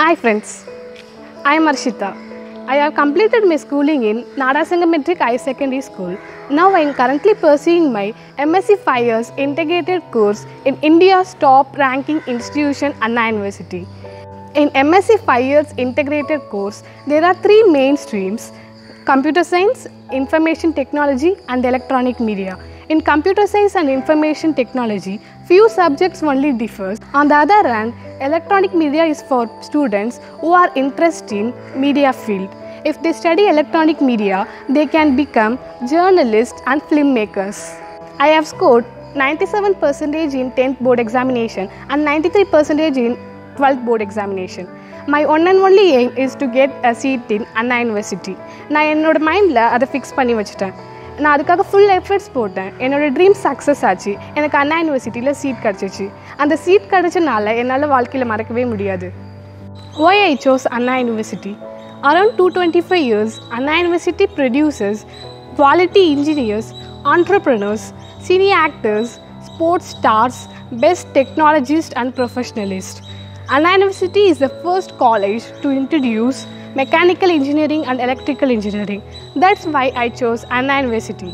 Hi friends, I am Arshita. I have completed my schooling in Nadasanga Metric High Secondary School. Now I am currently pursuing my MSc 5 years integrated course in India's top ranking institution Anna University. In MSc 5 years integrated course, there are three main streams computer science, information technology, and electronic media. In computer science and information technology, few subjects only differs. On the other hand, electronic media is for students who are interested in media field. If they study electronic media, they can become journalists and filmmakers. I have scored 97% in 10th board examination and 93% in 12th board examination. My one and only aim is to get a seat in Anna university நான் என்னோட மைண்டில் அதை fix பண்ணி வச்சுட்டேன் நான் அதுக்காக full efforts போட்டேன் என்னோடய ட்ரீம் சக்ஸஸ் ஆச்சு எனக்கு அண்ணா யூனிவர்சிட்டியில் சீட் கிடச்சிச்சு அந்த சீட் கிடச்சனால என்னால் வாழ்க்கையில் மறக்கவே முடியாது Why I chose Anna University? Around 225 years, Anna University produces quality engineers, entrepreneurs, senior actors, sports stars, best technologists, and professionalists. Anna University is the first college to introduce mechanical engineering and electrical engineering. That's why I chose Anna University.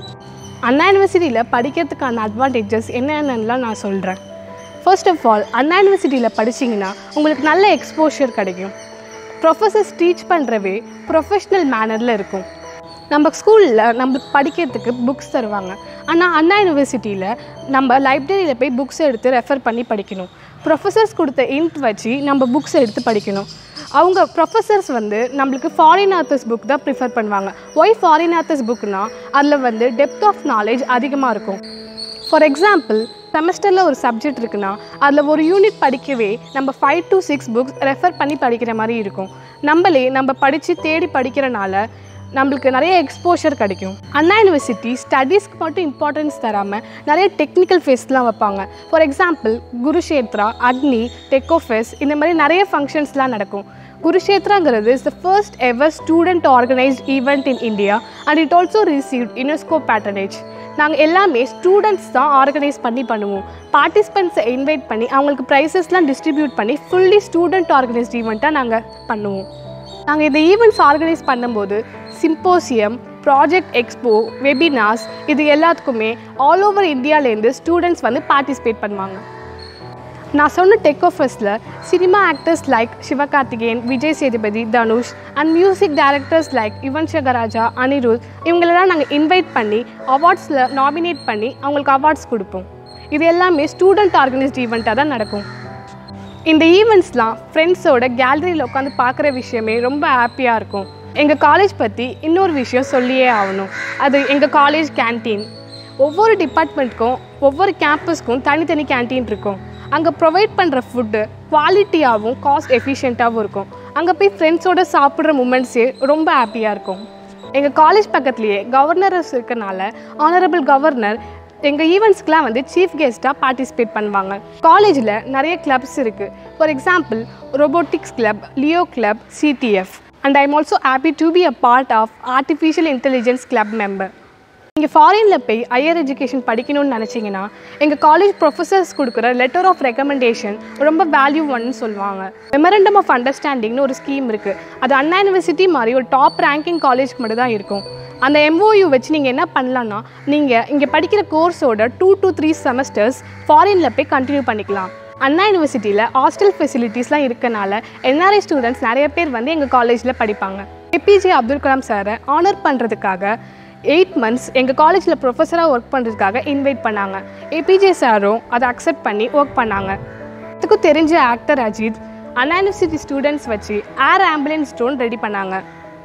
அண்ணா யூனிவர்சிட்டியில் படிக்கிறதுக்கான advantages என்னென்னலாம் நான் சொல்கிறேன் first of all அண்ணா யூனிவர்சிட்டியில் படிச்சீங்கன்னா உங்களுக்கு நல்ல exposure கிடைக்கும் ப்ரொஃபஸர்ஸ் டீச் பண்ணுறவே ப்ரொஃபஷ்னல் மேனரில் இருக்கும் நம்ம ஸ்கூலில் நம்மளுக்கு படிக்கிறதுக்கு புக்ஸ் தருவாங்க ஆனால் அண்ணா யூனிவர்சிட்டியில் நம்ம லைப்ரரியில் போய் புக்ஸ் எடுத்து ரெஃபர் பண்ணி படிக்கணும் ப்ரொஃபஸர்ஸ் கொடுத்த இன்ட் வச்சு நம்ம புக்ஸ் எடுத்து படிக்கணும் அவங்க ப்ரொஃபஸர்ஸ் வந்து நம்மளுக்கு ஃபாரின் ஆத்தர்ஸ் புக் தான் ப்ரிஃபர் பண்ணுவாங்க ஒய் ஃபாரின் ஆத்தர்ஸ் புக்னா அதில் வந்து டெப்த் ஆஃப் நாலேஜ் அதிகமாக இருக்கும் ஃபார் எக்ஸாம்பிள் செமஸ்டரில் ஒரு சப்ஜெக்ட் இருக்குன்னா அதில் ஒரு யூனிட் படிக்கவே நம்ம five to six books refer பண்ணி படிக்கிற மாதிரி இருக்கும் நம்மளே நம்ம படித்து தேடி படிக்கிறனால நம்மளுக்கு நிறைய எக்ஸ்போஷர் கிடைக்கும் அண்ணா யூனிவர்சிட்டி ஸ்டடீஸ்க்கு மட்டும் இம்பார்ட்டன்ஸ் தராமல் நிறைய டெக்னிக்கல் ஃபெஸ்ட்லாம் வைப்பாங்க ஃபார் எக்ஸாம்பிள் குருஷேத்ரா அக்னி டெக்கோஃபெஸ் இந்த மாதிரி நிறைய ஃபங்க்ஷன்ஸ்லாம் நடக்கும் குருஷேத்ராங்கிறது is the first ever student organised event in India and it also receive UNESCO patronage நாங்கள் எல்லாமே ஸ்டூடெண்ட்ஸ் தான் ஆர்கனைஸ் பண்ணி பண்ணுவோம் பார்ட்டிசிபெண்ட்ஸை இன்வைட் பண்ணி அவங்களுக்கு ப்ரைஸஸ்லாம் டிஸ்ட்ரிபியூட் பண்ணி ஃபுல்லி ஸ்டூடெண்ட் ஆர்கனைஸ்ட் ஈவெண்ட்டாக நாங்கள் பண்ணுவோம் நாங்கள் இந்த ஈவெண்ட்ஸ் ஆர்கனைஸ் பண்ணும்போது சிம்போசியம் ப்ராஜெக்ட் எக்ஸ்போ வெபினார்ஸ் இது எல்லாத்துக்குமே ஆல் ஓவர் இந்தியாவிலேருந்து ஸ்டூடெண்ட்ஸ் வந்து பார்ட்டிசிபேட் பண்ணுவாங்க நான் சொன்ன டெக்கோஃபெஸ்டில் cinema actors like Sivakarthikeyan Vijay Sethupathi Dhanush and music directors like Yuvan Shankar Raja Anirudh இவங்களெல்லாம் நாங்கள் இன்வைட் பண்ணி அவார்ட்ஸில் நாமினேட் பண்ணி அவங்களுக்கு அவார்ட்ஸ் கொடுப்போம் இது எல்லாமே ஸ்டூடெண்ட் ஆர்கனைஸ்ட் ஈவெண்ட்டாக தான் நடக்கும் இந்த ஈவெண்ட்ஸ்லாம் ஃப்ரெண்ட்ஸோட கேலரியில் உட்காந்து பார்க்குற விஷயமே ரொம்ப ஹாப்பியாக இருக்கும் எங்கள் காலேஜ் பற்றி இன்னொரு விஷயம் சொல்லியே ஆகணும் அது எங்கள் காலேஜ் கேன்டீன் ஒவ்வொரு டிபார்ட்மெண்ட்க்கும் ஒவ்வொரு கேம்பஸ்க்கும் தனித்தனி கேன்டீன் இருக்கும் அங்கே ப்ரொவைட் பண்ணுற ஃபுட்டு குவாலிட்டியாகவும் காஸ்ட் எஃபிஷியண்ட்டாகவும் இருக்கும் அங்கே போய் ஃப்ரெண்ட்ஸோட சாப்பிட்ற மூமெண்ட்ஸே ரொம்ப ஹாப்பியாக இருக்கும் எங்கள் காலேஜ் பக்கத்துலேயே கவர்னர்ஸ் இருக்கனால ஆனரபிள் கவர்னர் எங்கள் ஈவெண்ட்ஸ்க்குலாம் வந்து சீஃப் கெஸ்ட்டாக பார்ட்டிசிபேட் பண்ணுவாங்க காலேஜில் நிறைய கிளப்ஸ் இருக்குது for example robotics club Leo club CDF and I am also happy to be a part of artificial intelligence club member நீங்கள் ஃபாரினில் போய் ஹையர் எஜுகேஷன் படிக்கணும்னு நினச்சிங்கன்னா எங்கள் காலேஜ் ப்ரொஃபஸர்ஸ் கொடுக்குற லெட்டர் ஆஃப் ரெக்கமெண்டேஷன் ரொம்ப வேல்யூ ஒன்னு சொல்லுவாங்க மெமரண்டம் ஆஃப் அண்டர்ஸ்டாண்டிங்னு ஒரு ஸ்கீம் இருக்குது அது அண்ணா யூனிவர்சிட்டி மாதிரி ஒரு டாப் ரேங்கிங் காலேஜ்க்கு மட்டும் தான் இருக்கும் அந்த எம்ஓயு வச்சு நீங்கள் என்ன பண்ணலான்னா நீங்கள் இங்கே படிக்கிற கோர்ஸோட டூ டு த்ரீ செமஸ்டர்ஸ் ஃபாரினில் போய் கண்டினியூ பண்ணிக்கலாம் அண்ணா யூனிவர்சிட்டியில் ஹாஸ்டல் ஃபெசிலிட்டிஸ்லாம் இருக்கனால என்ஆர்ஐ ஸ்டூடெண்ட்ஸ் நிறைய பேர் வந்து எங்கள் காலேஜில் படிப்பாங்க ஏபிஜே அப்துல் கலாம் சாரை ஆனர் பண்ணுறதுக்காக எயிட் மந்த்ஸ் எங்கள் காலேஜில் ப்ரொஃபஸராக ஒர்க் பண்ணுறதுக்காக இன்வைட் பண்ணாங்க ஏபிஜே சாரும் அதை அக்செப்ட் பண்ணி ஒர்க் பண்ணாங்க இதுக்கும் தெரிஞ்ச actor Ajith Anna university students வச்சு ஏர் ஆம்புலன்ஸ் ட்ரோன் ரெடி பண்ணாங்க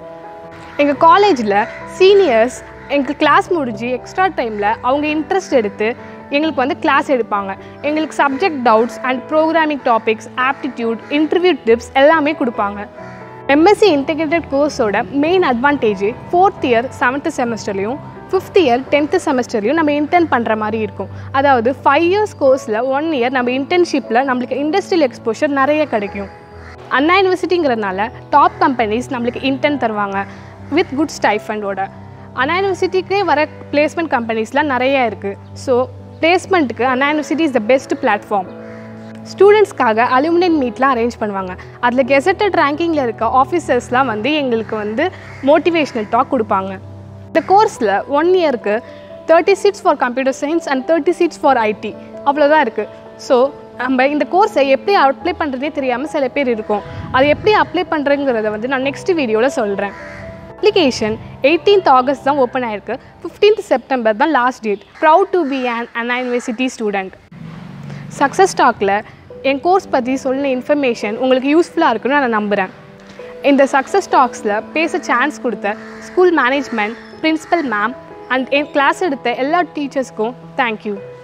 எங்கள் காலேஜில் சீனியர்ஸ் எங்கள் கிளாஸ் முடிஞ்சு எக்ஸ்ட்ரா டைமில் அவங்க இன்ட்ரெஸ்ட் எடுத்து எங்களுக்கு வந்து கிளாஸ் எடுப்பாங்க எங்களுக்கு subject doubts and programming topics aptitude interview tips எல்லாமே கொடுப்பாங்க எம்எஸ்சி இன்டெகிரேட்டட் கோர்ஸோட main advantage fourth year seventh செமஸ்டர்லையும் ஃபிஃப்த் இயர் டென்த்து செமஸ்டர்லையும் நம்ம இன்டர்ன் பண்ணுற மாதிரி இருக்கும் அதாவது ஃபைவ் இயர்ஸ் கோர்ஸில் ஒன் இயர் நம்ம இன்டர்ன்ஷிப்பில் நம்மளுக்கு இண்டஸ்ட்ரியல் எக்ஸ்போஷர் நிறைய கிடைக்கும் அண்ணா யூனிவர்சிட்டிங்கிறதுனால டாப் கம்பெனிஸ் நம்மளுக்கு இன்டர்ன் தருவாங்க வித் குட் ஸ்டைஃபண்டோட அண்ணா யூனிவர்சிட்டிக்கே வர பிளேஸ்மெண்ட் கம்பெனிஸ்லாம் நிறைய இருக்குது ஸோ பிளேஸ்மெண்ட்டுக்கு Anna university is the best platform ஸ்டூடெண்ட்ஸ்க்காக aluminium மீட்லாம் அரேஞ்ச் பண்ணுவாங்க அதில் கெசட்டட் ரேங்கிங்கில் இருக்க ஆஃபீஸர்ஸ்லாம் வந்து எங்களுக்கு வந்து மோட்டிவேஷ்னல் டாக் கொடுப்பாங்க இந்த கோர்ஸில் ஒன் இயருக்கு thirty seats for computer science and thirty seats for IT அவ்வளோதான் இருக்குது ஸோ நம்ம இந்த கோர்ஸை எப்படி அப்ளை பண்ணுறதே தெரியாமல் சில பேர் இருக்கும் அது எப்படி அப்ளை பண்ணுறங்கிறத வந்து நான் நெக்ஸ்ட் வீடியோவில் சொல்கிறேன் அப்ளிகேஷன் எயிட்டீன்த் ஆகஸ்ட் தான் ஓப்பன் ஆயிருக்கு ஃபிஃப்டீன்த் செப்டம்பர் தான் last date proud to be an Anna university student success டாக்கில் என் கோர்ஸ் பற்றி சொன்ன இன்ஃபர்மேஷன் உங்களுக்கு யூஸ்ஃபுல்லாக இருக்குன்னு நான் நம்புகிறேன் இந்த சக்ஸஸ் டாக்ஸில் பேச சான்ஸ் கொடுத்த school management principal ma'am and என் கிளாஸ் எடுத்த எல்லா டீச்சர்ஸ்க்கும் தேங்க்யூ